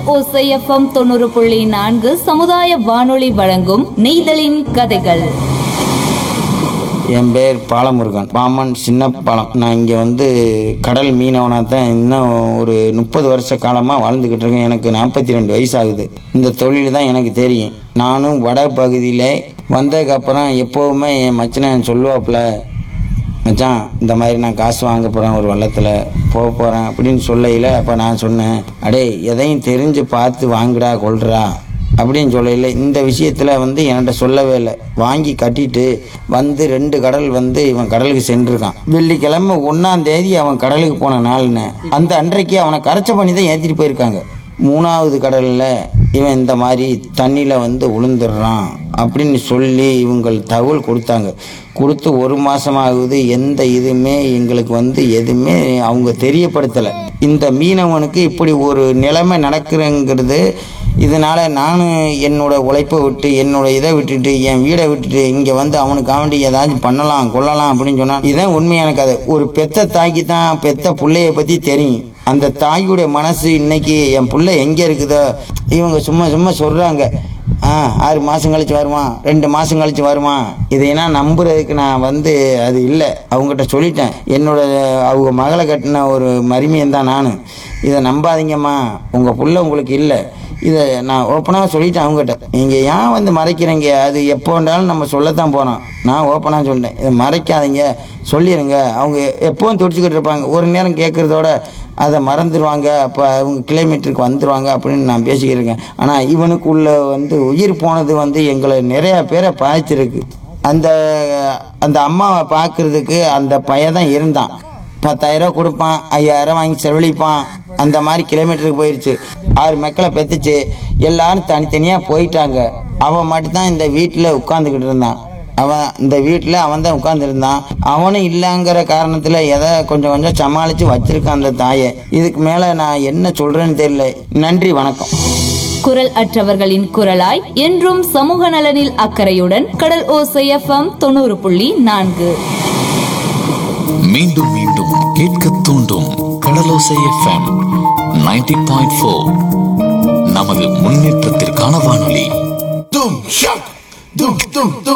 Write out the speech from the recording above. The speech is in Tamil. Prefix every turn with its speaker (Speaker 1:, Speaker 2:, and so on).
Speaker 1: ஓசை எஃப்எம் தொண்ணூறு புள்ளி நான்கு சமுதாய வானொலி வழங்கும் நெய்தலின் கதைகள்
Speaker 2: என் பேர் பாலமுருகன் பாமன் சின்ன பாலம் நான் இங்கே வந்து கடல் மீனவனாக தான் இன்னும் ஒரு முப்பது வருஷ காலமாக வாழ்ந்துக்கிட்டு இருக்கேன் எனக்கு நாற்பத்தி ரெண்டு வயசு ஆகுது இந்த தொழில் தான் எனக்கு தெரியும் நானும் வட பகுதியில் வந்ததுக்கப்புறம் எப்போவுமே என் மச்சனை சொல்லுவாப்புல மச்சான் இந்த மாதிரி நான் காசு வாங்க போகிறேன் ஒரு வள்ளத்தில் போக போகிறேன் அப்படின்னு சொல்லையில் அப்போ நான் சொன்னேன் அடே எதையும் தெரிஞ்சு பார்த்து வாங்குடா கொள்றா அப்படின்னு சொல்லையில் இந்த விஷயத்தில் வந்து என்கிட்ட சொல்லவே இல்லை வாங்கி கட்டிட்டு வந்து ரெண்டு கடல் வந்து இவன் கடலுக்கு சென்றிருக்கான் வெள்ளிக்கிழமை ஒன்றாம் தேதி அவன் கடலுக்கு போன நாள்னு அந்த அன்றைக்கு அவனை கரைச்ச பண்ணி தான் ஏற்றிட்டு போயிருக்காங்க மூணாவது கடலில் இவன் இந்த மாதிரி தண்ணியில் வந்து உளுந்துடுறான் அப்படின்னு சொல்லி இவங்க தகவல் கொடுத்தாங்க கொடுத்து ஒரு மாதம் ஆகுது எந்த இதுவுமே எங்களுக்கு வந்து எதுவுமே அவங்க தெரியப்படுத்தலை இந்த மீனவனுக்கு இப்படி ஒரு நிலைமை நடக்குறங்கிறது இதனால் நானும் என்னோட உழைப்பை விட்டு என்னோட இதை விட்டுட்டு என் வீடை விட்டுட்டு இங்கே வந்து அவனுக்கு வேண்டி ஏதாச்சும் பண்ணலாம் கொள்ளலாம் அப்படின்னு சொன்னான் இதுதான் உண்மையான கதை ஒரு பெத்த தாய்க்கு தான் பெத்த பிள்ளைய பற்றி தெரியும் அந்த தாயுடைய மனசு இன்னைக்கு என் புள்ள எங்கே இருக்குதோ இவங்க சும்மா சும்மா சொல்கிறாங்க ஆ ஆறு மாதம் கழிச்சு வருமா ரெண்டு மாதம் கழிச்சு வருமா இதையெல்லாம் நம்புறதுக்கு நான் வந்து அது இல்லை அவங்ககிட்ட சொல்லிட்டேன் என்னோட அவங்க மகளை கட்டின ஒரு மருமையன் தான் நான் இதை நம்பாதீங்கம்மா உங்கள் புள்ள உங்களுக்கு இல்லை இதை நான் ஓப்பனாக சொல்லிட்டேன் அவங்ககிட்ட நீங்கள் ஏன் வந்து மறைக்கிறீங்க அது எப்போ வேண்டாலும் நம்ம சொல்லத்தான் போகிறோம் நான் ஓப்பனாக சொல்லிட்டேன் இதை மறைக்காதீங்க சொல்லிடுங்க அவங்க எப்பவும் துடிச்சுக்கிட்டு இருப்பாங்க ஒரு நேரம் கேட்குறதோட அதை மறந்துடுவாங்க அப்போ அவங்க கிலோமீட்டருக்கு வந்துடுவாங்க அப்படின்னு நான் பேசிக்கிட்டு இருக்கேன் ஆனால் இவனுக்குள்ள வந்து உயிர் போனது வந்து எங்களை நிறையா பேரை பாதிச்சிருக்கு அந்த அந்த அம்மாவை பார்க்கறதுக்கு அந்த பையன் தான் இருந்தான் பத்தாயிரம் கொடுப்பான் ஐயாயிரம் வாங்கி செலவழிப்பான் அந்த மாதிரி கிலோமீட்டருக்கு போயிடுச்சு ஆறு மக்களை பெற்றுச்சு எல்லாரும் தனித்தனியாக போயிட்டாங்க அவன் மட்டும்தான் இந்த வீட்டில் உட்காந்துக்கிட்டு இருந்தான் அவன் இந்த வீட்டில் அவன் தான் உட்காந்துருந்தான் அவனும் இல்லைங்கிற காரணத்தில் எதை கொஞ்சம் கொஞ்சம் சமாளித்து வச்சிருக்கான் அந்த தாயை இதுக்கு மேலே நான் என்ன சொல்கிறேன்னு தெரியல நன்றி வணக்கம்
Speaker 1: குரல் அற்றவர்களின் குரலாய் என்றும் சமூக நலனில் அக்கறையுடன் கடல் ஓசை எஃப்எம் தொண்ணூறு புள்ளி நான்கு
Speaker 3: மீண்டும் மீண்டும் கேட்க தூண்டும் கடலோசை எஃப்எம் 90.4 பாயிண்ட் ஃபோர் நமது முன்னேற்றத்திற்கான வானொலி
Speaker 4: Doom shock. Doom doom doom.